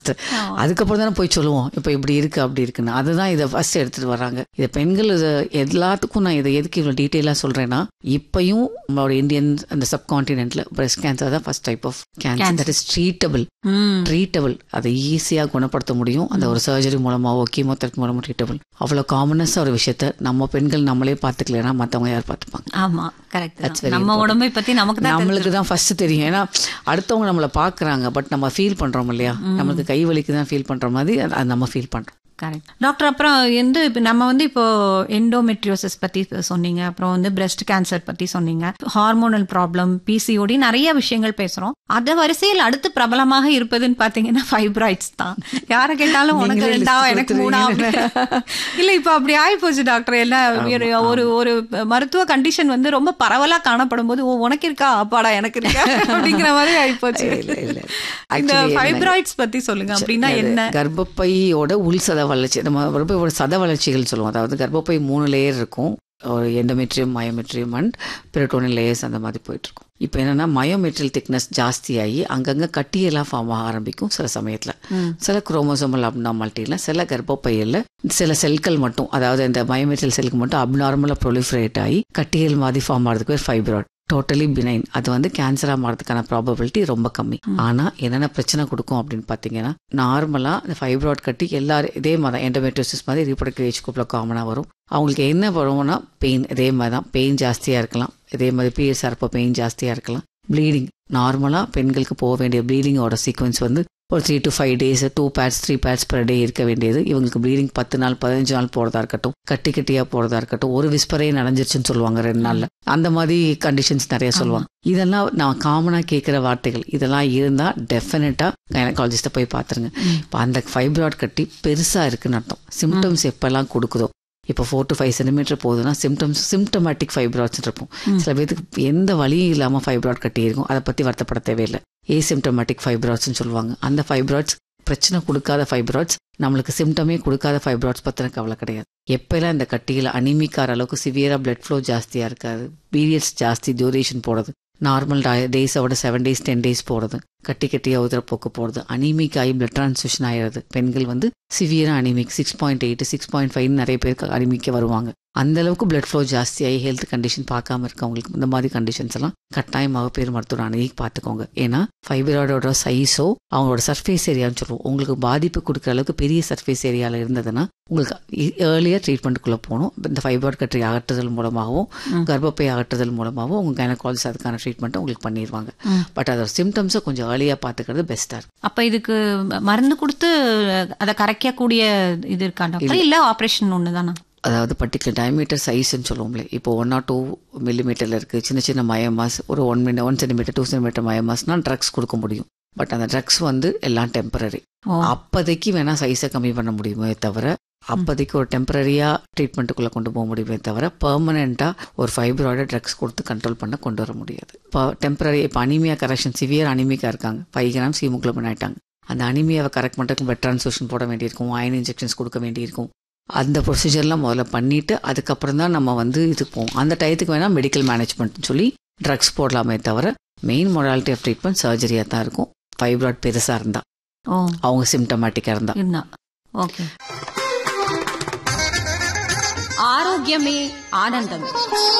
அதுக்கப்புறம் தானே போய் சொல்லுவோம் இப்போ இப்படி இருக்கு அப்படி இருக்குன்னு அதுதான் இதை ஃபர்ஸ்ட் எடுத்துட்டு வராங்க இதை பெண்கள் இதை எல்லாத்துக்கும் நான் இதை எதுக்கு இவ்வளோ டீட்டெயிலாக சொல்றேன்னா இப்பயும் நம்மளோட இந்தியன் அந்த சப்கான்டினென்ட்ல பிரஸ்ட் கேன்சர் தான் first type of cancer that is treatable hmm. Treatable அதை ஈஸியாக குணப்படுத்த முடியும் அந்த ஒரு சர்ஜரி மூலமாவோ கீமோதெரப்பி மூலமாக ட்ரீட்டபிள் அவ்வளோ காமனஸாக ஒரு விஷயத்த நம்ம பெண்கள் நம்மளே பார்த்துக்கலன்னா மற்றவங்க யார் பார்த்துப்பாங்க ஆமா கரெக்ட் That's very நம்ம important. உடம்பை பத்தி நமக்கு தான் நம்மளுக்கு தான் ஃபர்ஸ்ட் தெரியும் ஏன்னா அடுத்தவங்க நம்மளை பார்க்குறாங்க பட் நம்ம ஃபீல் பண்றோம் இல்லையா நம்மளுக்கு கை வலிக்கு தான் ஃபீல் பண்ற மாதிரி அது அது நம்ம ஃபீல் பண்றோம் கரெக்ட் டாக்டர் அப்புறம் வந்து இப்ப நம்ம வந்து இப்போ எண்டோமெட்ரியோசிஸ் பத்தி சொன்னீங்க அப்புறம் வந்து பிரஸ்ட் கேன்சர் பத்தி சொன்னீங்க ஹார்மோனல் ப்ராப்ளம் பிசிஓடி நிறைய விஷயங்கள் பேசுறோம் அத வரிசையில் அடுத்து பிரபலமாக இருப்பதுன்னு பாத்தீங்கன்னா ஃபைப்ராய்ட்ஸ் தான் யார கேட்டாலும் உனக்கு நீங்களே ரெண்டா list எனக்கு மூணா கொடுத்துருவீங்க. இல்ல இப்ப அப்படி ஆயிப்போச்சு டாக்டர் எல்லாம் ஒரு ஒரு ஒரு மருத்துவ கண்டிஷன் வந்து ரொம்ப பரவலா காணப்படும் போது ஓ உனக்கு இருக்கா அப்பாடா எனக்கு இருக்கா அப்படிங்கிற மாதிரி ஆயிப்போச்சு இல்ல, இல்ல. இந்த Actually, என்ன- ஃபைப்ராய்ட்ஸ் பத்தி சொல்லுங்க அப்படின்னா அது என்ன கர்ப்பப்பையோட உள் சத வளர்ச்சி நம்ம கர்ப்பப்பையோட சத வளர்ச்சிகள் சொல்லுவோம் அதாவது கர்ப்பப்பை மூணு லேயர் இருக்கும் ஒரு endometrium myometrium and peritoneal layers அந்த மாதிரி போயிட்டு இருக்கும் இப்போ என்னன்னா மயோமெட்ரியல் திக்னஸ் ஜாஸ்தியாகி அங்கங்க கட்டியெல்லாம் ஃபார்ம் ஆக ஆரம்பிக்கும் சில சமயத்துல சில குரோமோசோமல் அப்நார்மாலிட்டியில் சில கர்ப்பப்பையில் சில செல்கள் மட்டும் அதாவது இந்த மயோமெட்ரியல் செல்க்கு மட்டும் அப்நார்மலாக ப்ரொலிஃபரேட் ஆகி கட்டியல் மாதிரி ஃபார்ம் ஆகிறதுக்கு பேர் ஃபைப்ராய்ட் டோட்டலி பினைன் அது வந்து கேன்சரா மாறதுக்கான ப்ராபபிலிட்டி ரொம்ப கம்மி ஆனா என்னென்ன பிரச்சனை கொடுக்கும் அப்படின்னு பாத்தீங்கன்னா நார்மலா இந்த ஃபைப்ராய்ட் கட்டி எல்லாரும் இதே மாதிரி தான் எண்டோமெட்ரோசிஸ் மாதிரி ரீப்ரொடக்டிவ் ஏஜ் குரூப்ல காமனா வரும் அவங்களுக்கு என்ன வரும்னா பெயின் இதே மாதிரி தான் பெயின் ஜாஸ்தியா இருக்கலாம் இதே மாதிரி பீரியட்ஸ் இருப்ப பெயின் ஜாஸ்தியா இருக்கலாம் ப்ளீடிங் நார்மலா பெண்களுக்கு போக வேண்டிய ப்ளீடிங்கோட சீக்வன்ஸ் வந்து ஒரு three to five days two pads three pads per day இருக்க வேண்டியது இவங்களுக்கு ப்ளீடிங் பத்து நாள் பதினஞ்சு நாள் போறதா இருக்கட்டும் கட்டி கட்டியா போறதா இருக்கட்டும் ஒரு விஸ்பரே நடந்துருச்சுன்னு சொல்லுவாங்க ரெண்டு நாள்ல அந்த மாதிரி கண்டிஷன்ஸ் நிறைய சொல்லுவாங்க இதெல்லாம் நான் காமனா கேட்குற வார்த்தைகள் இதெல்லாம் இருந்தா டெஃபினட்டா கைனகாலஜிஸ்ட போய் பாத்துருங்க இப்போ அந்த ஃபைப்ராய்ட் கட்டி பெருசா இருக்குன்னு அர்த்தம் சிம்டம்ஸ் எப்பெல்லாம் கொடுக்குதோ இப்போ ஃபோர் டு ஃபைவ் சென்டிமீட்டர் போகுதுன்னா சிம்டம்ஸ் சிம்டமேட்டிக் ஃபைப்ராய்ட்ஸ் இருக்கும் சில பேருக்கு எந்த வழியும் இல்லாமல் ஃபைப்ராய்ட் கட்டி இருக்கும் அதை பற்றி வருத்தப்பட தேவையில்லை ஏசிம்டமேட்டிக் ஃபைப்ராய்ட்ஸ்னு சொல்லுவாங்க அந்த ஃபைப்ராய்ட்ஸ் பிரச்சனை கொடுக்காத ஃபைப்ராய்ட்ஸ் நம்மளுக்கு சிம்டமே கொடுக்காத ஃபைப்ராய்ட்ஸ் பற்றின கவலை கிடையாது எப்பெல்லாம் இந்த கட்டியில் அனிமிக்கார அளவுக்கு சிவியராக பிளட் ஃப்ளோ ஜாஸ்தியாக இருக்காது பீரியட்ஸ் ஜாஸ்தி டியூரேஷன் போடுறது நார்மல் டேஸோட செவன் டேஸ் டென் டேஸ் போடுறது கட்டி கட்டியாக உதிரப்போக்கு போடுறது அனிமிக் ஆகி பிளட் டிரான்ஸ்ஃபியூஷன் ஆயிடுறது பெண்கள் வந்து சிவியரா anaemic six point eight six point five நிறைய பேருக்கு அனிமிக்க வருவாங்க அந்த அளவுக்கு பிளட் ஃப்ளோ ஜாஸ்தியாகி ஹெல்த் கண்டிஷன் பார்க்காம இருக்கவங்களுக்கு இந்த மாதிரி கண்டிஷன்ஸ் எல்லாம் கட்டாயமாக பேர் மருத்துவர் அணுகி பார்த்துக்கோங்க ஏன்னா ஃபைப்ராய்டோட சைஸோ அவங்களோட சர்ஃபேஸ் ஏரியான்னு சொல்லுவோம் உங்களுக்கு பாதிப்பு கொடுக்குற அளவுக்கு பெரிய சர்ஃபேஸ் ஏரியாவில் இருந்ததுன்னா உங்களுக்கு ஏர்லியாக ட்ரீட்மெண்ட்டுக்குள்ளே போகணும் இந்த ஃபைப்ராய்ட் கட்டி அகற்றுதல் மூலமாகவும் கர்ப்பப்பை அகற்றுதல் மூலமாகவும் உங்கள் கைனகாலஜிஸ்ட் அதுக்கான ட்ரீட்மெண்ட்டை உங்களுக்கு பண்ணிடுவாங்க பட் அதோட சிம்டம்ஸை கொஞ்சம் ஏர்லியாக பார்த்துக்கிறது பெஸ்ட்டாக இருக்கும் அப்ப இதுக்கு மருந்து கொடுத்து அதை கரைக்கக்கூடிய இது இருக்கா டாக்டர் இல்ல ஆபரேஷன் ஒண்ணுதானா அதாவது பர்டிகுலர் டயமீட்டர் சைஸ்ன்னு சொல்லுவோம்ல இப்போ ஒன் ஆர் டூ மில்லிமீட்டர்ல இருக்கு சின்ன சின்ன மயமாஸ் ஒரு one minute one centimetre two centimetre மயமாஸ்னா ட்ரக்ஸ் கொடுக்க முடியும் பட் அந்த ட்ரக்ஸ் வந்து எல்லாம் டெம்பரரி ஓ. அப்போதைக்கு வேணா சைஸை கம்மி பண்ண முடியுமே தவிர அப்போதைக்கு ஒரு டெம்பரரியா ட்ரீட்மெண்ட்டுக்குள்ள கொண்டு போக முடியுமே தவிர பெர்மனண்டா ஒரு ஃபைப்ராய்டை ட்ரக்ஸ் கொடுத்து கண்ட்ரோல் பண்ண கொண்டு வர முடியாது இப்போ டெம்பரரி இப்போ அனிமியா கரெக்ஷன் சிவியர் அனிமிக்கா இருக்காங்க ஃபைவ் கிராம்ஸ் ஹீமோகுளோபின் ஆயிட்டாங்க அந்த அனிமியாவை கரெக்ட் பண்ணுறதுக்கு பெட் ட்ரான்ஸ்ஃபியூஷன் போட வேண்டியிருக்கும் அயன் இன்ஜெக்ஷன்ஸ் கொடுக்க வேண்டியிருக்கும் அந்த ப்ரொசீஜர்லாம் முதல்ல பண்ணிட்டு அதுக்கப்புறம் தான் நம்ம வந்து இது போவோம் அந்த டயத்துக்கு வேணா மெடிக்கல் மேனேஜ்மெண்ட் சொல்லி ட்ரக்ஸ் போடலாமே தவிர மெயின் மொடாலிட்டி ஆஃப் ட்ரீட்மெண்ட் சர்ஜரியாக தான் இருக்கும் ஃபைப்ராய்ட் பெருசாக இருந்தா ஓ அவங்க சிம்டமேட்டிக்காக இருந்தா இருந்தா ஓகே ஆரோக்கியமே ஆனந்தம்